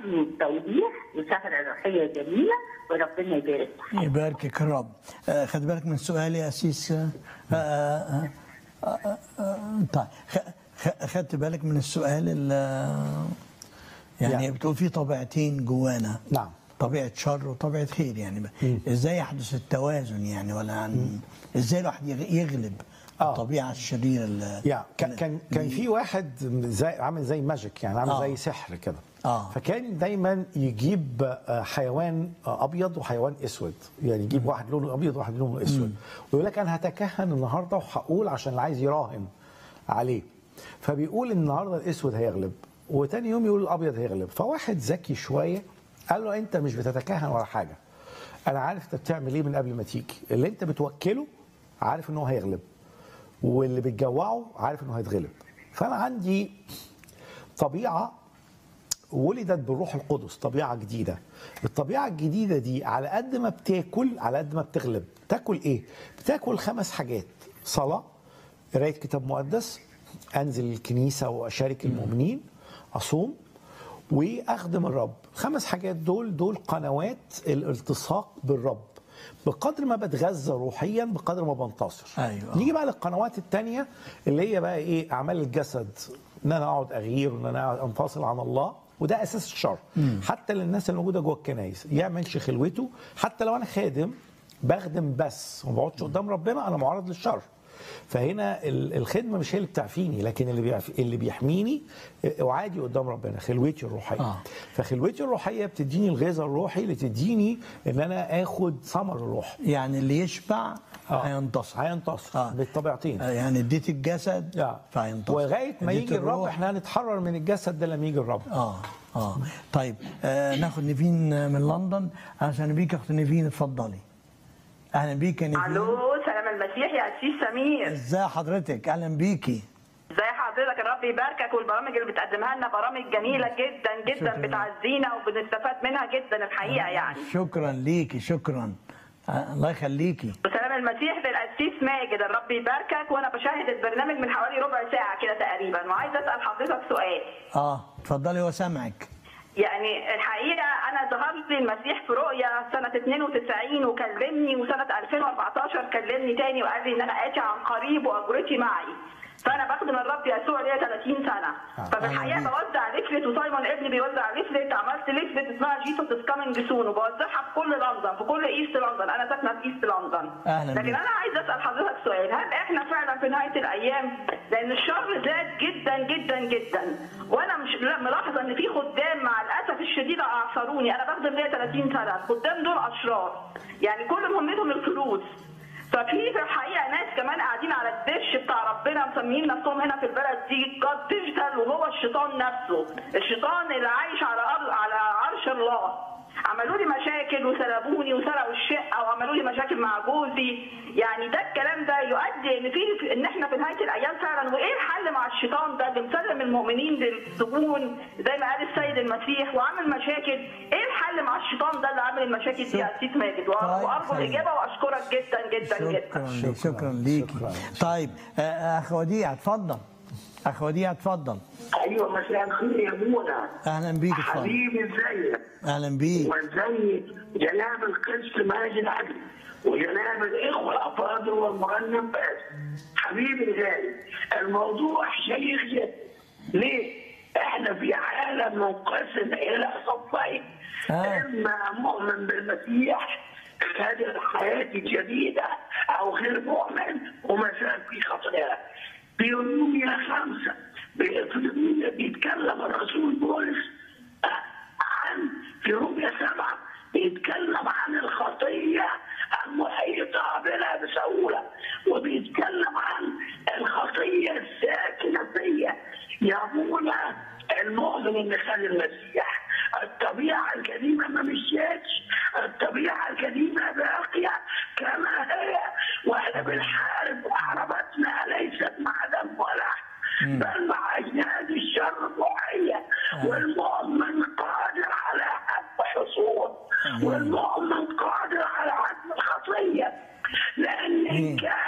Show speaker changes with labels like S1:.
S1: التوضيح وسهره روحيه جميله وربنا يبارك
S2: يباركك الرب آه، خد بالك من سؤالي يا أسيس آه، آه، آه، آه، آه، طيب خ- خ- خدت بالك من السؤال ال- يعني
S3: يعني.
S2: بتقول في طبيعتين جوانا
S3: نعم.
S2: طبيعة شر وطبيعة خير يعني ازاي يحدث التوازن يعني ولا عن ازاي الواحد يغ- يغلب
S3: آه.
S2: الطبيعة الشريرة اللي
S3: يا كان كان كان في واحد زي عامل زي ماجيك يعني عامل
S2: آه.
S3: زي سحر كده
S2: آه.
S3: فكان دايما يجيب آه، حيوان آه، ابيض وحيوان اسود يعني يجيب واحد لونه ابيض وواحد لونه اسود ويقول لك انا هتكهن النهارده وهقول عشان اللي عايز يراهن عليه فبيقول النهارده الاسود هيغلب وتاني يوم يقول الابيض هيغلب فواحد ذكي شويه قال له انت مش بتتكهن ولا حاجه انا عارف انت بتعمل ايه من قبل ما تيجي اللي انت بتوكله عارف ان هو هيغلب واللي بتجوعه عارف انه هيتغلب فانا عندي طبيعه ولدت بالروح القدس طبيعه جديده الطبيعه الجديده دي على قد ما بتاكل على قد ما بتغلب تاكل ايه بتاكل خمس حاجات صلاه قرايه كتاب مقدس انزل الكنيسه واشارك المؤمنين اصوم واخدم الرب خمس حاجات دول دول قنوات الالتصاق بالرب بقدر ما بتغذى روحيا بقدر ما بنتصر
S2: أيوة.
S3: نيجي بقى للقنوات التانية اللي هي بقى ايه اعمال الجسد ان انا اقعد اغير وان انا أقعد انفصل عن الله وده اساس الشر حتى للناس اللي موجوده جوه الكنايس يعملش خلوته حتى لو انا خادم بخدم بس وما بقعدش قدام ربنا انا معرض للشر فهنا ال- الخدمه مش هي اللي بتعفيني لكن اللي بيعف... اللي بيحميني وعادي قدام ربنا خلوتي الروحيه
S2: آه.
S3: فخلوتي الروحيه بتديني الغذاء الروحي اللي تديني ان انا اخد ثمر الروح
S2: يعني اللي يشبع
S3: آه.
S2: هينتصر
S3: هينتصر
S2: آه.
S3: بالطبيعتين
S2: آه، يعني اديت الجسد
S3: يا.
S2: فهينتصر
S3: ولغايه ما
S2: اديت
S3: يجي الرب
S2: الروح.
S3: احنا هنتحرر من الجسد ده لما يجي الرب
S2: اه اه طيب آه ناخد نيفين من لندن اهلا بيك يا اخت نيفين اتفضلي اهلا بيك يا نيفين
S4: الو سلام المسيح يا اسيس سمير
S2: ازي حضرتك اهلا بيكي
S4: ازي حضرتك الرب يباركك والبرامج اللي بتقدمها لنا برامج جميله جدا جدا
S2: شكراً.
S4: بتعزينا وبنستفاد منها جدا الحقيقه يعني
S2: شكرا ليكي شكرا آه الله يخليكي
S4: وسلام المسيح للقسيس ماجد الرب يباركك وانا بشاهد البرنامج من حوالي ربع ساعه كده تقريبا وعايزه اسال حضرتك سؤال
S2: اه اتفضلي وسامعك
S4: يعني الحقيقه انا ظهر لي المسيح في رؤيا سنه 92 وكلمني وسنه 2014 كلمني تاني وقال لي ان انا اتي عن قريب واجرتي معي فانا بخدم الرب يسوع ليا 30 سنه ففي الحقيقه
S2: أهلاً بيك.
S4: بوزع ليفلت وسايمون ابني بيوزع ليفلت عملت ليفلت اسمها جيسوس از كامينج سون وبوزعها في كل لندن في كل ايست لندن انا ساكنه في ايست لندن
S2: أهلاً
S4: لكن
S2: بيك.
S4: انا عايزه اسال حضرتك سؤال هل احنا فعلا في نهايه الايام لان الشر زاد جدا جدا جدا وانا مش لا، ملاحظه ان في خدام مع الاسف الشديد اعصروني انا بخدم ليا 30 سنه الخدام دول اشرار يعني كل مهمتهم الفلوس ففي في الحقيقه ناس كمان قاعدين على الدش بتاع ربنا مسميين نفسهم هنا في البلد دي جاد ديجيتال وهو الشيطان نفسه الشيطان اللي عايش على أرض على عرش الله عملوا لي مشاكل وسلبوني وسرقوا الشقه وعملوا لي مشاكل مع جوزي يعني ده الكلام ده يؤدي ان في ان احنا في نهايه الايام فعلا وايه الحل مع الشيطان ده اللي مسلم المؤمنين للسجون زي ما قال السيد المسيح وعامل مشاكل ايه الحل مع الشيطان ده اللي عامل المشاكل دي يا سيد ماجد
S2: طيب،
S4: وارجو
S2: طيب.
S4: الاجابه واشكرك جدا جدا
S2: شكرا
S4: جدا
S2: ليك
S3: شكراً،
S2: شكرا ليكي
S3: شكراً.
S2: طيب آه، اخ وديع اتفضل اخ وديع اتفضل
S5: ايوه مساء الخير يا منى
S2: اهلا بيك اتفضل
S5: حبيبي ازيك
S2: اهلا بيك
S5: وازاي جناب القس ماجد علي وجناب الاخوه الافاضل والمغنم بس حبيبي الغالي الموضوع شيق جدا ليه؟ احنا في عالم منقسم الى صفين
S2: آه.
S5: اما مؤمن بالمسيح هذه الحياه الجديده او غير مؤمن وما زال في خطايا في روميا خمسه في- بيتكلم الرسول بولس عن في روميا سبعة بيتكلم عن الخطية المحيطة بنا بسهولة وبيتكلم عن الخطية الساكنة فيا يابونا المؤمن اللي خد المسيح الطبيعة القديمة ما مشيتش الطبيعة القديمة باقية كما هي واحنا بنحارب محاربتنا ليست مع دم ولا لحم بل مع اجناد الشر الروحيه والمؤمن قادر على حب حصول والمؤمن قادر على عدم الخطيه لان ان كان